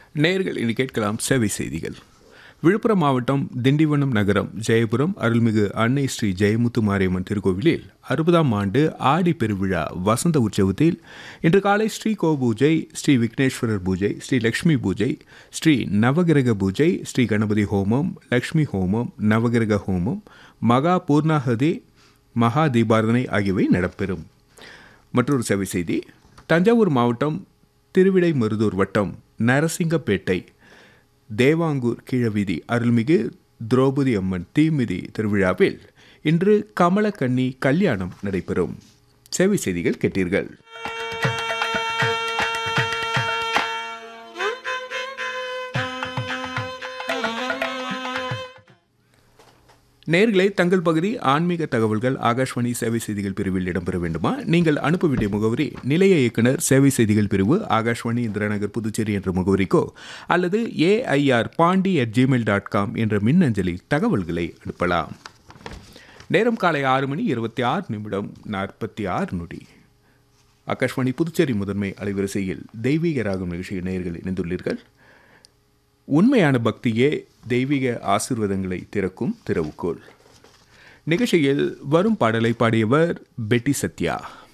நேர்கள் இனி கேட்கலாம் சேவை செய்திகள் விழுப்புரம் மாவட்டம் திண்டிவனம் நகரம் ஜெயபுரம் அருள்மிகு அன்னை ஸ்ரீ ஜெயமுத்து மாரியம்மன் திருக்கோவிலில் அறுபதாம் ஆண்டு ஆடி பெருவிழா வசந்த உற்சவத்தில் இன்று காலை ஸ்ரீ கோ பூஜை ஸ்ரீ விக்னேஸ்வரர் பூஜை ஸ்ரீ லக்ஷ்மி பூஜை ஸ்ரீ நவகிரக பூஜை ஸ்ரீ கணபதி ஹோமம் லக்ஷ்மி ஹோமம் நவகிரக ஹோமம் மகா பூர்ணாகதி மகா தீபாரதனை ஆகியவை நடைபெறும் மற்றொரு சேவை செய்தி தஞ்சாவூர் மாவட்டம் திருவிடைமருதூர் வட்டம் நரசிங்கப்பேட்டை தேவாங்கூர் கீழவீதி அருள்மிகு திரௌபதி அம்மன் தீமிதி திருவிழாவில் இன்று கமலக்கன்னி கல்யாணம் நடைபெறும் சேவை செய்திகள் கேட்டீர்கள் நேர்களை தங்கள் பகுதி ஆன்மீக தகவல்கள் ஆகாஷ்வாணி சேவை செய்திகள் பிரிவில் இடம்பெற வேண்டுமா நீங்கள் அனுப்ப வேண்டிய முகவரி நிலைய இயக்குனர் சேவை செய்திகள் பிரிவு ஆகாஷ்வாணி இந்திராநகர் புதுச்சேரி என்ற முகவரிக்கோ அல்லது AIR Pondy at Gmail dot com என்ற மின்னஞ்சலில் தகவல்களை அனுப்பலாம் நேரம் காலை ஆறு மணி இருபத்தி ஆறு நிமிடம் நாற்பத்தி ஆறு நொடி ஆகாஷ்வாணி புதுச்சேரி முதன்மை அலைவரிசையில் தெய்வீக ராகம் நிகழ்ச்சியில் நேயர்கள் இணைந்துள்ளீர்கள் உண்மையான பக்தியே தெய்வீக ஆசிர்வாதங்களை திறக்கும் திறவுகோல் நிகழ்ச்சியில் வரும் பாடலை பாடியவர் பெட்டி சத்யா